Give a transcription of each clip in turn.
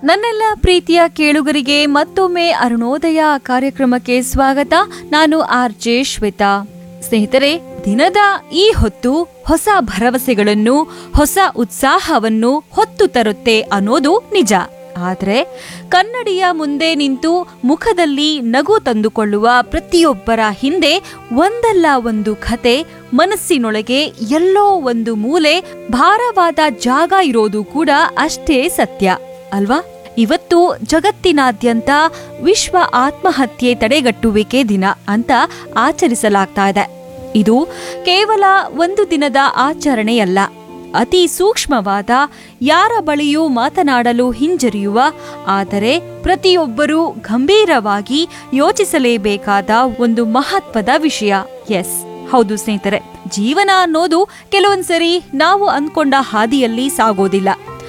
ನನ್ನೆಲ್ಲ ಪ್ರೀತಿಯ ಕೇಳುಗರಿಗೆ ಮತ್ತೊಮ್ಮೆ ಅರುಣೋದಯ ಕಾರ್ಯಕ್ರಮಕ್ಕೆ ಸ್ವಾಗತ ನಾನು ಆರ್ ಜೆ ಶ್ವೇತಾ ಸ್ನೇಹಿತರೆ ದಿನದ ಈ ಹೊತ್ತು ಹೊಸ ಭರವಸೆಗಳನ್ನು ಹೊಸ ಉತ್ಸಾಹವನ್ನು ಹೊತ್ತು ತರುತ್ತೆ ಅನ್ನೋದು ನಿಜ ಆದ್ರೆ ಕನ್ನಡಿಯ ಮುಂದೆ ನಿಂತು ಮುಖದಲ್ಲಿ ನಗು ತಂದುಕೊಳ್ಳುವ ಪ್ರತಿಯೊಬ್ಬರ ಹಿಂದೆ ಒಂದಲ್ಲ ಒಂದು ಕತೆ ಮನಸ್ಸಿನೊಳಗೆ ಎಲ್ಲೋ ಒಂದು ಮೂಲೆ ಭಾರವಾದ ಜಾಗ ಇರೋದು ಕೂಡ ಅಷ್ಟೇ ಸತ್ಯ ಅಲ್ವಾ ಇವತ್ತು ಜಗತ್ತಿನಾದ್ಯಂತ ವಿಶ್ವ ಆತ್ಮಹತ್ಯೆ ತಡೆಗಟ್ಟುವಿಕೆ ದಿನ ಅಂತ ಆಚರಿಸಲಾಗ್ತಾ ಇದೆ ಇದು ಕೇವಲ ಒಂದು ದಿನದ ಆಚರಣೆಯಲ್ಲ ಅತಿ ಸೂಕ್ಷ್ಮವಾದ ಯಾರ ಬಳಿಯೂ ಮಾತನಾಡಲು ಹಿಂಜರಿಯುವ ಆದರೆ ಪ್ರತಿಯೊಬ್ಬರೂ ಗಂಭೀರವಾಗಿ ಯೋಚಿಸಲೇಬೇಕಾದ ಒಂದು ಮಹತ್ವದ ವಿಷಯ ಎಸ್ ಹೌದು ಸ್ನೇಹಿತರೆ ಜೀವನ ಅನ್ನೋದು ಕೆಲವೊಂದ್ಸರಿ ನಾವು ಅಂದ್ಕೊಂಡ ಹಾದಿಯಲ್ಲಿ ಸಾಗೋದಿಲ್ಲ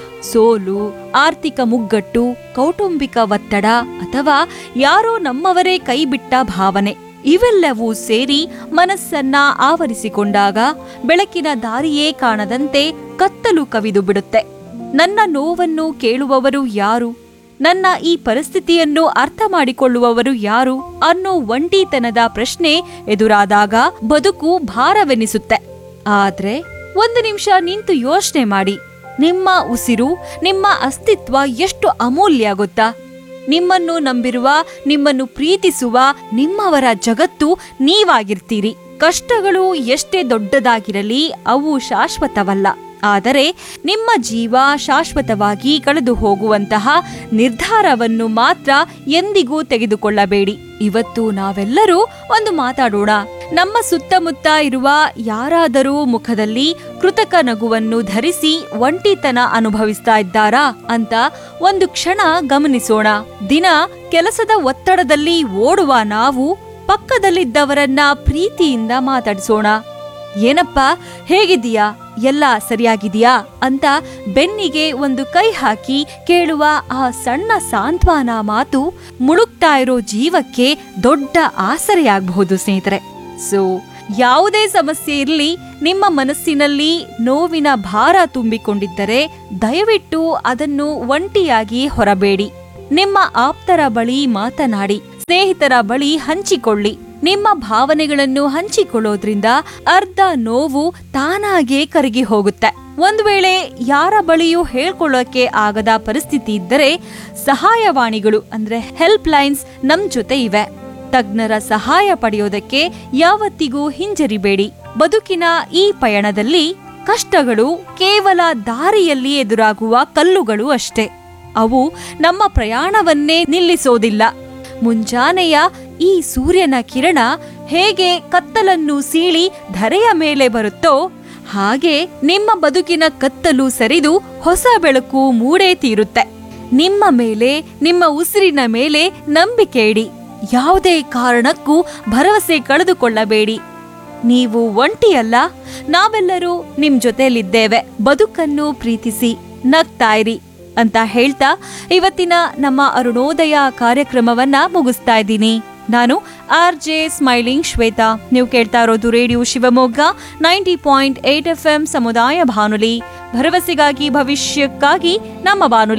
ಸೋಲು ಆರ್ಥಿಕ ಮುಗ್ಗಟ್ಟು ಕೌಟುಂಬಿಕ ಒತ್ತಡ ಅಥವಾ ಯಾರೋ ನಮ್ಮವರೇ ಕೈಬಿಟ್ಟ ಭಾವನೆ ಇವೆಲ್ಲವೂ ಸೇರಿ ಮನಸ್ಸನ್ನ ಆವರಿಸಿಕೊಂಡಾಗ ಬೆಳಕಿನ ದಾರಿಯೇ ಕಾಣದಂತೆ ಕತ್ತಲು ಕವಿದು ಬಿಡುತ್ತೆ ನನ್ನ ನೋವನ್ನು ಕೇಳುವವರು ಯಾರು ನನ್ನ ಈ ಪರಿಸ್ಥಿತಿಯನ್ನು ಅರ್ಥ ಮಾಡಿಕೊಳ್ಳುವವರು ಯಾರು ಅನ್ನೋ ಒಂಟಿತನದ ಪ್ರಶ್ನೆ ಎದುರಾದಾಗ ಬದುಕು ಭಾರವೆನಿಸುತ್ತೆ ಆದ್ರೆ ಒಂದು ನಿಮಿಷ ನಿಂತು ಯೋಚನೆ ಮಾಡಿ ನಿಮ್ಮ ಉಸಿರು ನಿಮ್ಮ ಅಸ್ತಿತ್ವ ಎಷ್ಟು ಅಮೂಲ್ಯ ಗೊತ್ತಾ ನಿಮ್ಮನ್ನು ನಂಬಿರುವ ನಿಮ್ಮನ್ನು ಪ್ರೀತಿಸುವ ನಿಮ್ಮವರ ಜಗತ್ತು ನೀವಾಗಿರ್ತೀರಿ ಕಷ್ಟಗಳು ಎಷ್ಟೇ ದೊಡ್ಡದಾಗಿರಲಿ ಅವು ಶಾಶ್ವತವಲ್ಲ ಆದರೆ ನಿಮ್ಮ ಜೀವ ಶಾಶ್ವತವಾಗಿ ಕಳೆದು ಹೋಗುವಂತಹ ನಿರ್ಧಾರವನ್ನು ಮಾತ್ರ ಎಂದಿಗೂ ತೆಗೆದುಕೊಳ್ಳಬೇಡಿ ಇವತ್ತು ನಾವೆಲ್ಲರೂ ಒಂದು ಮಾತಾಡೋಣ ನಮ್ಮ ಸುತ್ತಮುತ್ತ ಇರುವ ಯಾರಾದರೂ ಮುಖದಲ್ಲಿ ಕೃತಕ ನಗುವನ್ನು ಧರಿಸಿ ಒಂಟಿತನ ಅನುಭವಿಸ್ತಾ ಇದ್ದಾರಾ ಅಂತ ಒಂದು ಕ್ಷಣ ಗಮನಿಸೋಣ ದಿನ ಕೆಲಸದ ಒತ್ತಡದಲ್ಲಿ ಓಡುವ ನಾವು ಪಕ್ಕದಲ್ಲಿದ್ದವರನ್ನ ಪ್ರೀತಿಯಿಂದ ಮಾತಾಡಿಸೋಣ ಏನಪ್ಪ ಹೇಗಿದೀಯಾ ಎಲ್ಲ ಸರಿಯಾಗಿದೆಯಾ ಅಂತ ಬೆನ್ನಿಗೆ ಒಂದು ಕೈ ಹಾಕಿ ಕೇಳುವ ಆ ಸಣ್ಣ ಸಾಂತ್ವನ ಮಾತು ಮುಳುಗ್ತಾ ಇರೋ ಜೀವಕ್ಕೆ ದೊಡ್ಡ ಆಸರೆಯಾಗಬಹುದು ಸ್ನೇಹಿತರೆ ಸೊ ಯಾವುದೇ ಸಮಸ್ಯೆ ಇರಲಿ ನಿಮ್ಮ ಮನಸ್ಸಿನಲ್ಲಿ ನೋವಿನ ಭಾರ ತುಂಬಿಕೊಂಡಿದ್ದರೆ ದಯವಿಟ್ಟು ಅದನ್ನು ಒಂಟಿಯಾಗಿ ಹೊರಬೇಡಿ ನಿಮ್ಮ ಆಪ್ತರ ಬಳಿ ಮಾತನಾಡಿ ಸ್ನೇಹಿತರ ಬಳಿ ಹಂಚಿಕೊಳ್ಳಿ ನಿಮ್ಮ ಭಾವನೆಗಳನ್ನು ಹಂಚಿಕೊಳ್ಳೋದ್ರಿಂದ ಅರ್ಧ ನೋವು ತಾನಾಗೇ ಕರಗಿ ಹೋಗುತ್ತೆ ಒಂದು ವೇಳೆ ಯಾರ ಬಳಿಯೂ ಹೇಳ್ಕೊಳ್ಳೋಕೆ ಆಗದ ಪರಿಸ್ಥಿತಿ ಇದ್ದರೆ ಸಹಾಯವಾಣಿಗಳು ಅಂದ್ರೆ ಹೆಲ್ಪ್ ಲೈನ್ಸ್ ನಮ್ ಜೊತೆ ಇವೆ ತಜ್ಞರ ಸಹಾಯ ಪಡೆಯೋದಕ್ಕೆ ಯಾವತ್ತಿಗೂ ಹಿಂಜರಿಬೇಡಿ ಬದುಕಿನ ಈ ಪಯಣದಲ್ಲಿ ಕಷ್ಟಗಳು ಕೇವಲ ದಾರಿಯಲ್ಲಿ ಎದುರಾಗುವ ಕಲ್ಲುಗಳು ಅಷ್ಟೇ ಅವು ನಮ್ಮ ಪ್ರಯಾಣವನ್ನೇ ನಿಲ್ಲಿಸೋದಿಲ್ಲ ಮುಂಜಾನೆಯ ಈ ಸೂರ್ಯನ ಕಿರಣ ಹೇಗೆ ಕತ್ತಲನ್ನು ಸೀಳಿ ಧರೆಯ ಮೇಲೆ ಬರುತ್ತೋ ಹಾಗೆ ನಿಮ್ಮ ಬದುಕಿನ ಕತ್ತಲು ಸರಿದು ಹೊಸ ಬೆಳಕು ಮೂಡೇ ತೀರುತ್ತೆ ನಿಮ್ಮ ಮೇಲೆ ನಿಮ್ಮ ಉಸಿರಿನ ಮೇಲೆ ನಂಬಿಕೆ ಇಡಿ ಯಾವುದೇ ಕಾರಣಕ್ಕೂ ಭರವಸೆ ಕಳೆದುಕೊಳ್ಳಬೇಡಿ ನೀವು ಒಂಟಿಯಲ್ಲ ನಾವೆಲ್ಲರೂ ನಿಮ್ ಜೊತೆಲಿದ್ದೇವೆ ಬದುಕನ್ನು ಪ್ರೀತಿಸಿ ನಗ್ತಾ ಇರಿ ಅಂತ ಹೇಳ್ತಾ ಇವತ್ತಿನ ನಮ್ಮ ಅರುಣೋದಯ ಕಾರ್ಯಕ್ರಮವನ್ನ ಮುಗಿಸ್ತಾ ಇದ್ದೀನಿ ನಾನು ಆರ್ ಜೆ ಸ್ಮೈಲಿಂಗ್ ಶ್ವೇತಾ ನೀವು ಕೇಳ್ತಾ ಇರೋದು radio Shivamogga ninety point eight F M ಸಮುದಾಯ ಬಾನುಲಿ ಭರವಸೆಗಾಗಿ ಭವಿಷ್ಯಕ್ಕಾಗಿ ನಮ್ಮ ಬಾನುಲಿ